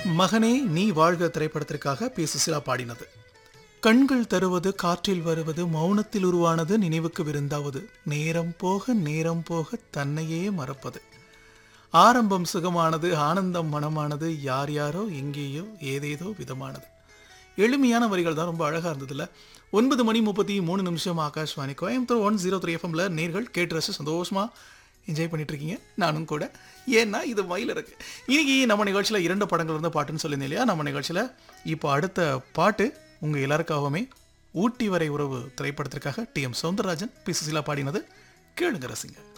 மகனே நீ வாழ்க திரைப்படத்திற்காக பி சுசிலா பாடினது கண்கள் தருவது காற்றில் வருவது மௌனத்தில் உருவானது நினைவுக்கு விருந்தாவது நேரம் போக நேரம் போக தன்னையே மறப்பது ஆரம்பம் சுகமானது ஆனந்தம் மனமானது யார் யாரோ எங்கேயோ ஏதேதோ விதமானது எளிமையான வரிகள் தான் ரொம்ப அழகாக இருந்ததுல ஒன்பது மணி முப்பத்தி மூணு நிமிஷம் Akashvani Coimbatore one zero three எஃப்எம்ல நேர்கள் கேட்டு ரசிச்சு சந்தோஷமா என்ஜாய் பண்ணிட்டு இருக்கீங்க நானும் கூட ஏன்னா இது மயில் இருக்கு இன்னைக்கு நம்ம நிகழ்ச்சியில் இரண்டு படங்கள் இருந்த பாட்டுன்னு சொல்லியிருந்தேன் இல்லையா நம்ம நிகழ்ச்சியில் இப்போ அடுத்த பாட்டு உங்கள் எல்லாருக்காகவுமே ஊட்டி வரை உறவு திரைப்படத்திற்காக T M Soundararajan P Susheela பாடினது கேளுங்க ரசிங்க